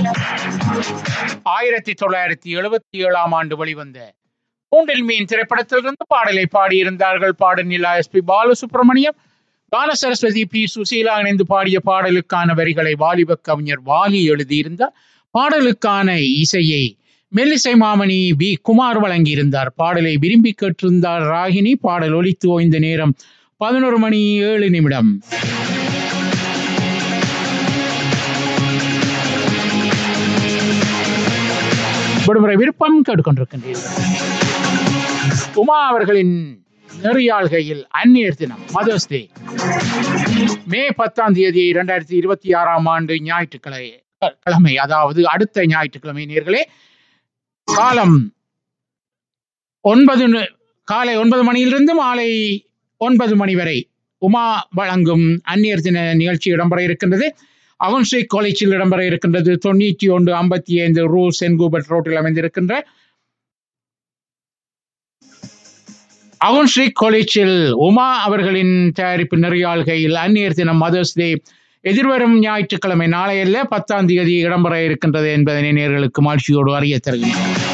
ஆயிரத்தி தொள்ளாயிரத்தி எழுபத்தி ஏழாம் ஆண்டு வெளிவந்த மூண்டில் மீன் திரைப்படத்திலிருந்து பாடலை பாடியிருந்தார்கள் பாடல் நிலா எஸ் பி பாலசுப்ரமணியம் கான சரஸ்வதி பி சுசீலா இணைந்து பாடிய பாடலுக்கான வரிகளை வாலிப கவிஞர் வாலி எழுதியிருந்தார் பாடலுக்கான இசையை மெல்லிசை மாமணி பி குமார் வழங்கியிருந்தார் பாடலை விரும்பி கேட்டிருந்தார் ராகினி பாடல் ஒலித்து ஓய்ந்த நேரம் பதினோரு மணி ஏழு நிமிடம் விடுமுறை விருப்பம் கேட்டுக்கொண்டிருக்கின்றீர்கள் உமா அவர்களின் நெறியாள்கையில் அந்நியர் தினம் மதர்ஸ் டே மே பத்தாம் தேதி இரண்டாயிரத்தி இருபத்தி ஆறாம் ஆண்டு ஞாயிற்றுக்கிழமை கிழமை அதாவது அடுத்த ஞாயிற்றுக்கிழமை நேர்களே காலம் ஒன்பது நு- காலை ஒன்பது மணியிலிருந்து மாலை ஒன்பது மணி வரை உமா வழங்கும் அந்நியர் தின நிகழ்ச்சி இடம்பெற இருக்கின்றது அவன்ஸ்ரீ காலேஜில் இடம்பெற இருக்கின்றது தொண்ணூற்றி ஒன்று ஐம்பத்தி ஐந்து ரூ சென்கூபட் ரோட்டில் அமைந்திருக்கின்ற அவன்ஸ்ரீ காலேஜில் உமா அவர்களின் தயாரிப்பு நெறியாள்கையில் அந்நியர் தினம் மதர்ஸ் டே எதிர்வரும் ஞாயிற்றுக்கிழமை நாளையல்ல பத்தாம் தேதி இடம்பெற இருக்கின்றது என்பதனை நேர்களுக்கு மகிழ்ச்சியோடு அறிய தருகிறேன்